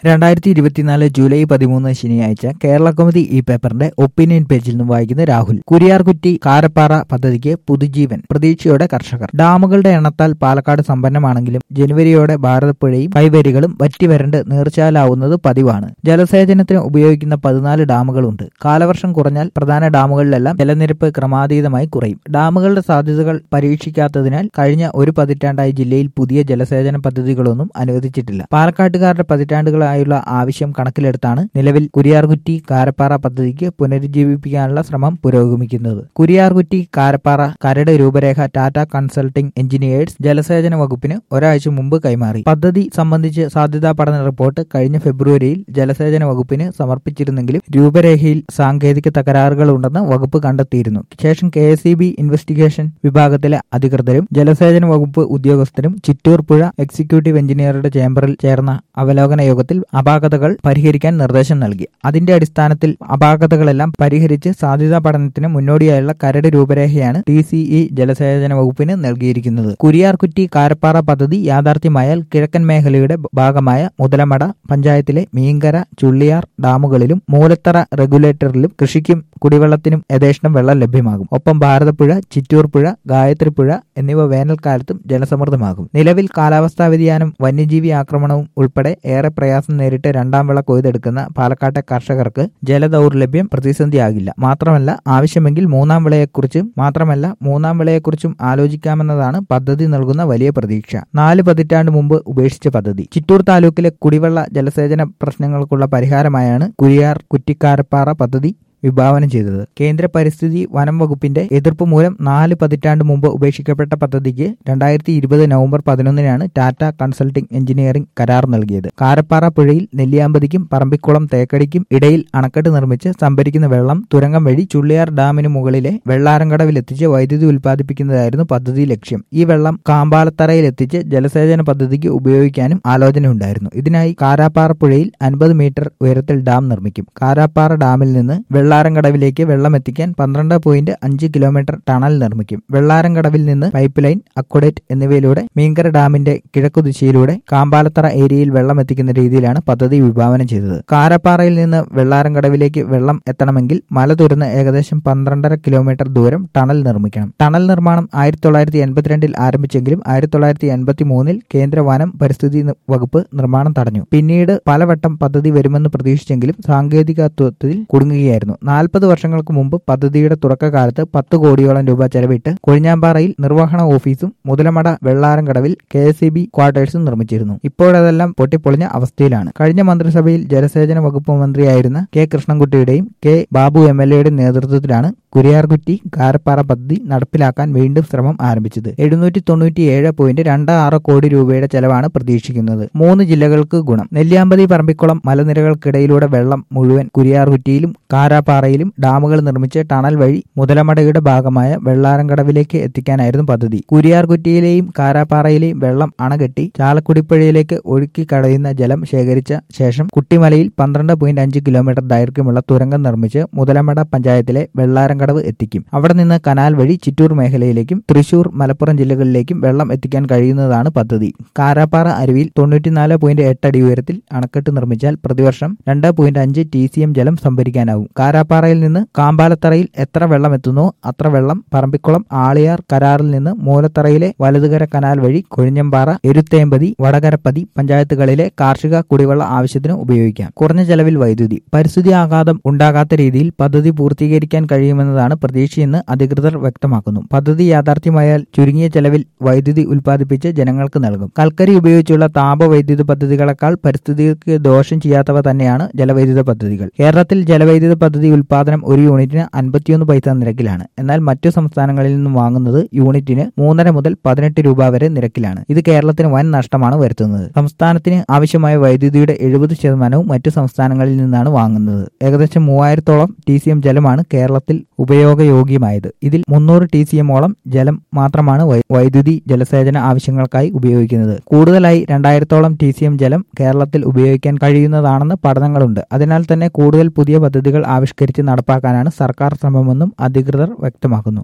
രണ്ടായിരത്തി ഇരുപത്തിനാല് ജൂലൈ പതിമൂന്ന് ശനിയാഴ്ച കേരള കൗമുദി ഈ പേപ്പറിന്റെ ഒപ്പീനിയൻ പേജിൽ നിന്ന് വായിക്കുന്ന രാഹുൽ കുരിയാർകുറ്റി കാരപ്പാറ പദ്ധതിക്ക് പുതുജീവൻ പ്രതീക്ഷയോടെ കർഷകർ ഡാമുകളുടെ എണ്ണത്താൽ പാലക്കാട് സമ്പന്നമാണെങ്കിലും ജനുവരിയോടെ ഭാരതപ്പുഴയും കൈവരികളും വറ്റിവരണ്ട് നീർച്ചാലാവുന്നത് പതിവാണ് ജലസേചനത്തിന് ഉപയോഗിക്കുന്ന പതിനാല് ഡാമുകളുണ്ട് കാലവർഷം കുറഞ്ഞാൽ പ്രധാന ഡാമുകളിലെല്ലാം ജലനിരപ്പ് ക്രമാതീതമായി കുറയും ഡാമുകളുടെ സാധ്യതകൾ പരീക്ഷിക്കാത്തതിനാൽ കഴിഞ്ഞ ഒരു പതിറ്റാണ്ടായി ജില്ലയിൽ പുതിയ ജലസേചന പദ്ധതികളൊന്നും അനുവദിച്ചിട്ടില്ല പാലക്കാട്ടുകാരുടെ പതിറ്റാണ്ടുകളായുള്ള ആവശ്യം കണക്കിലെടുത്താണ് നിലവിൽ കുരിയാർകുറ്റി കാരപ്പാറ പദ്ധതിക്ക് പുനരുജ്ജീവിപ്പിക്കാനുള്ള ശ്രമം പുരോഗമിക്കുന്നത് കുരിയാർകുറ്റി കാരപ്പാറ കരട് രൂപരേഖ ടാറ്റ കൺസൾട്ടിംഗ് എഞ്ചിനീയേഴ്സ് ജലസേചന വകുപ്പിന് ഒരാഴ്ച മുമ്പ് കൈമാറി പദ്ധതി സംബന്ധിച്ച് സാധ്യതാ പഠന റിപ്പോർട്ട് കഴിഞ്ഞ ഫെബ്രുവരിയിൽ ജലസേചന വകുപ്പിന് സമർപ്പിച്ചിരുന്നെങ്കിലും രൂപരേഖയിൽ സാങ്കേതിക തകരാറുകൾ ഉണ്ടെന്ന് വകുപ്പ് കണ്ടെത്തിയിരുന്നു ശേഷം കെ എസ് ഇൻവെസ്റ്റിഗേഷൻ വിഭാഗത്തിലെ അധികൃതരും ജലസേചന വകുപ്പ് ഉദ്യോഗസ്ഥരും ചിറ്റൂർ പുഴ എക്സിക്യൂട്ടീവ് എഞ്ചിനീയറുടെ ചേംബറിൽ ചേർന്ന അവലോകന യോഗത്തിൽ അപാകതകൾ പരിഹരിക്കാൻ നിർദ്ദേശം നൽകി അതിന്റെ അടിസ്ഥാനത്തിൽ അപാകതകളെല്ലാം പരിഹരിച്ച് സാധ്യതാ പഠനത്തിന് മുന്നോടിയായുള്ള കരട് രൂപരേഖയാണ് ടി സിഇ ജലസേചന വകുപ്പിന് നൽകിയിരിക്കുന്നത് കുരിയാർകുറ്റി കാരപ്പാറ പദ്ധതി യാഥാർത്ഥ്യമായാൽ കിഴക്കൻ മേഖലയുടെ ഭാഗമായ മുതലമട പഞ്ചായത്തിലെ മീങ്കര ചുള്ളിയാർ ഡാമുകളിലും മൂലത്തറ റെഗുലേറ്ററിലും കൃഷിക്കും കുടിവെള്ളത്തിനും യഥേഷ്ടം വെള്ളം ലഭ്യമാകും ഒപ്പം ഭാരതപ്പുഴ ചിറ്റൂർ പുഴ ഗായത്രി പുഴ എന്നിവ വേനൽക്കാലത്തും ജലസമൃദ്ധമാകും നിലവിൽ കാലാവസ്ഥാ വ്യതിയാനം വന്യജീവി ആക്രമണവും ഉൾപ്പെടെ ഏറെ പ്രയാസം നേരിട്ട് രണ്ടാം വിള കൊയ്തെടുക്കുന്ന പാലക്കാട്ടെ കർഷകർക്ക് ജലദൗർലഭ്യം പ്രതിസന്ധിയാകില്ല മാത്രമല്ല ആവശ്യമെങ്കിൽ മൂന്നാം വിളയെക്കുറിച്ചും മാത്രമല്ല മൂന്നാം വിളയെക്കുറിച്ചും ആലോചിക്കാമെന്നതാണ് പദ്ധതി നൽകുന്ന വലിയ പ്രതീക്ഷ നാല് പതിറ്റാണ്ട് മുമ്പ് ഉപേക്ഷിച്ച പദ്ധതി ചിറ്റൂർ താലൂക്കിലെ കുടിവെള്ള ജലസേചന പ്രശ്നങ്ങൾക്കുള്ള പരിഹാരമായാണ് കുരിയാർ കുറ്റിക്കാരപ്പാറ പദ്ധതി വിഭാവനം ചെയ്തത് കേന്ദ്ര പരിസ്ഥിതി വനം വകുപ്പിന്റെ എതിർപ്പ് മൂലം നാല് പതിറ്റാണ്ട് മുമ്പ് ഉപേക്ഷിക്കപ്പെട്ട പദ്ധതിക്ക് രണ്ടായിരത്തി ഇരുപത് നവംബർ പതിനൊന്നിനാണ് ടാറ്റ കൺസൾട്ടിംഗ് എഞ്ചിനീയറിംഗ് കരാർ നൽകിയത് കാരപ്പാറ പുഴയിൽ നെല്ലിയാമ്പതിക്കും പറമ്പിക്കുളം തേക്കടിക്കും ഇടയിൽ അണക്കെട്ട് നിർമ്മിച്ച് സംഭരിക്കുന്ന വെള്ളം തുരങ്കം വഴി ചുള്ളിയാർ ഡാമിന് മുകളിലെ വെള്ളാരംകടവിൽ എത്തിച്ച് വൈദ്യുതി ഉൽപ്പാദിപ്പിക്കുന്നതായിരുന്നു പദ്ധതി ലക്ഷ്യം ഈ വെള്ളം കാമ്പാലത്തറയിൽ എത്തിച്ച് ജലസേചന പദ്ധതിക്ക് ഉപയോഗിക്കാനും ആലോചനയുണ്ടായിരുന്നു ഇതിനായി കാരാപ്പാറ പുഴയിൽ അൻപത് മീറ്റർ ഉയരത്തിൽ ഡാം നിർമ്മിക്കും കാരാപ്പാറ ഡാമിൽ നിന്ന് വെള്ളാരംകടവിലേക്ക് വെള്ളം എത്തിക്കാൻ പന്ത്രണ്ട് പോയിന്റ് അഞ്ച് കിലോമീറ്റർ ടണൽ നിർമ്മിക്കും വെള്ളാരംകടവിൽ നിന്ന് പൈപ്പ് ലൈൻ അക്വഡേറ്റ് എന്നിവയിലൂടെ മീങ്കര ഡാമിന്റെ കിഴക്കു ദിശയിലൂടെ കാമ്പാലത്തറ ഏരിയയിൽ വെള്ളം എത്തിക്കുന്ന രീതിയിലാണ് പദ്ധതി വിഭാവനം ചെയ്തത് കാരപ്പാറയിൽ നിന്ന് വെള്ളാരംകടവിലേക്ക് വെള്ളം എത്തണമെങ്കിൽ മല തുരന്ന് ഏകദേശം പന്ത്രണ്ടര കിലോമീറ്റർ ദൂരം ടണൽ നിർമ്മിക്കണം ടണൽ നിർമ്മാണം ആയിരത്തി തൊള്ളായിരത്തി എൺപത്തിരണ്ടിൽ ആരംഭിച്ചെങ്കിലും ആയിരത്തി തൊള്ളായിരത്തി എൺപത്തി മൂന്നിൽ കേന്ദ്ര വനം പരിസ്ഥിതി വകുപ്പ് നിർമ്മാണം തടഞ്ഞു പിന്നീട് പലവട്ടം പദ്ധതി വരുമെന്ന് പ്രതീക്ഷിച്ചെങ്കിലും സാങ്കേതികത്വത്തിൽ കുടുങ്ങുകയായിരുന്നു നാൽപ്പത് വർഷങ്ങൾക്ക് മുമ്പ് പദ്ധതിയുടെ തുടക്കകാലത്ത് പത്ത് കോടിയോളം രൂപ ചെലവിട്ട് കൊഴിഞ്ഞാമ്പാറയിൽ നിർവഹണ ഓഫീസും മുതലമട വെള്ളാരംകടവിൽ കെ എസ് ബി ക്വാർട്ടേഴ്സും നിർമ്മിച്ചിരുന്നു ഇപ്പോഴതെല്ലാം പൊട്ടിപ്പൊളിഞ്ഞ അവസ്ഥയിലാണ് കഴിഞ്ഞ മന്ത്രിസഭയിൽ ജലസേചന വകുപ്പ് മന്ത്രിയായിരുന്ന കെ കൃഷ്ണൻകുട്ടിയുടെയും കെ ബാബു എം എൽ എയുടെ നേതൃത്വത്തിലാണ് കുരിയാർകുറ്റി കാരപ്പാറ പദ്ധതി നടപ്പിലാക്കാൻ വീണ്ടും ശ്രമം ആരംഭിച്ചത് എഴുന്നൂറ്റി തൊണ്ണൂറ്റി ഏഴ് പോയിന്റ് രണ്ട് ആറ് കോടി രൂപയുടെ ചെലവാണ് പ്രതീക്ഷിക്കുന്നത് മൂന്ന് ജില്ലകൾക്ക് ഗുണം നെല്ലിയാമ്പതി പറമ്പിക്കുളം മലനിരകൾക്കിടയിലൂടെ വെള്ളം മുഴുവൻ കുരിയാർകുറ്റിയിലും കാരാപ്പാറയിലും ഡാമുകൾ നിർമ്മിച്ച് ടണൽ വഴി മുതലമടയുടെ ഭാഗമായ വെള്ളാരംകടവിലേക്ക് എത്തിക്കാനായിരുന്നു പദ്ധതി കുരിയാർകുറ്റിയിലെയും കാരാപ്പാറയിലെയും വെള്ളം അണകെട്ടി ചാലക്കുടിപ്പുഴയിലേക്ക് ഒഴുക്കി കടയുന്ന ജലം ശേഖരിച്ച ശേഷം കുട്ടിമലയിൽ പന്ത്രണ്ട് പോയിന്റ് അഞ്ച് കിലോമീറ്റർ ദൈർഘ്യമുള്ള തുരങ്കം നിർമ്മിച്ച് മുതലമട പഞ്ചായത്തിലെ വെള്ളാരംകടവ് എത്തിക്കും അവിടെ നിന്ന് കനാൽ വഴി ചിറ്റൂർ മേഖലയിലേക്കും തൃശൂർ മലപ്പുറം ജില്ലകളിലേക്കും വെള്ളം എത്തിക്കാൻ കഴിയുന്നതാണ് പദ്ധതി കാരാപ്പാറ അരുവിയിൽ തൊണ്ണൂറ്റിനാല് പോയിന്റ് എട്ട് അടി ഉയരത്തിൽ അണക്കെട്ട് നിർമ്മിച്ചാൽ പ്രതിവർഷം രണ്ട് പോയിന്റ് അഞ്ച് ടി സി എം ജലം സംഭരിക്കാനാവും കാരാപ്പാറയിൽ നിന്ന് കാമ്പാലത്തറയിൽ എത്ര വെള്ളം എത്തുന്നോ അത്ര വെള്ളം പറമ്പിക്കുളം ആളിയാർ കരാറിൽ നിന്ന് മൂലത്തറയിലെ വലതുകര കനാൽ വഴി കൊഴിഞ്ഞമ്പാറ എരുത്തേമ്പതി വടകരപ്പതി പഞ്ചായത്തുകളിലെ കാർഷിക കുടിവെള്ള ആവശ്യത്തിന് ഉപയോഗിക്കാം കുറഞ്ഞ ചെലവിൽ വൈദ്യുതി പരിസ്ഥിതി ആഘാതം ഉണ്ടാകാത്ത രീതിയിൽ പദ്ധതി പൂർത്തീകരിക്കാൻ കഴിയുമെന്നതാണ് പ്രതീക്ഷയെന്ന് അധികൃതർ വ്യക്തമാക്കുന്നു പദ്ധതി യാഥാർത്ഥ്യമായാൽ ചുരുങ്ങിയ ചെലവിൽ വൈദ്യുതി ഉൽപ്പാദിപ്പിച്ച് ജനങ്ങൾക്ക് നൽകും കൽക്കരി ഉപയോഗിച്ചുള്ള താപവൈദ്യുത പദ്ധതികളെക്കാൾ പരിസ്ഥിതിക്ക് ദോഷം ചെയ്യാത്തവ തന്നെയാണ് ജലവൈദ്യുത പദ്ധതികൾ കേരളത്തിൽ ജലവൈദ്യുത പദ്ധതി ഉൽപാദനം ഒരു യൂണിറ്റിന് അൻപത്തിയൊന്ന് പൈസ നിരക്കിലാണ് എന്നാൽ മറ്റു സംസ്ഥാനങ്ങളിൽ നിന്നും വാങ്ങുന്നത് യൂണിറ്റിന് മൂന്നര മുതൽ പതിനെട്ട് രൂപ വരെ നിരക്കിലാണ് ഇത് കേരളത്തിന് വൻ നഷ്ടമാണ് വരുത്തുന്നത് സംസ്ഥാനത്തിന് ആവശ്യമായ വൈദ്യുതിയുടെ എഴുപത് ശതമാനവും മറ്റു സംസ്ഥാനങ്ങളിൽ നിന്നാണ് വാങ്ങുന്നത് ഏകദേശം മൂവായിരത്തോളം ടി സി എം ജലമാണ് കേരളത്തിൽ ഉപയോഗയോഗ്യമായത് ഇതിൽ മുന്നൂറ് ടി സി എമ്മോളം ജലം മാത്രമാണ് വൈദ്യുതി ജലസേചന ആവശ്യങ്ങൾക്കായി ഉപയോഗിക്കുന്നത് കൂടുതലായി രണ്ടായിരത്തോളം ടി സി എം ജലം കേരളത്തിൽ ഉപയോഗിക്കാൻ കഴിയുന്നതാണെന്ന് പഠനങ്ങളുണ്ട് അതിനാൽ തന്നെ കൂടുതൽ പുതിയ പദ്ധതികൾ ആവിഷ്കരിച്ച് നടപ്പാക്കാനാണ് സർക്കാർ ശ്രമമെന്നും അധികൃതർ വ്യക്തമാക്കുന്നു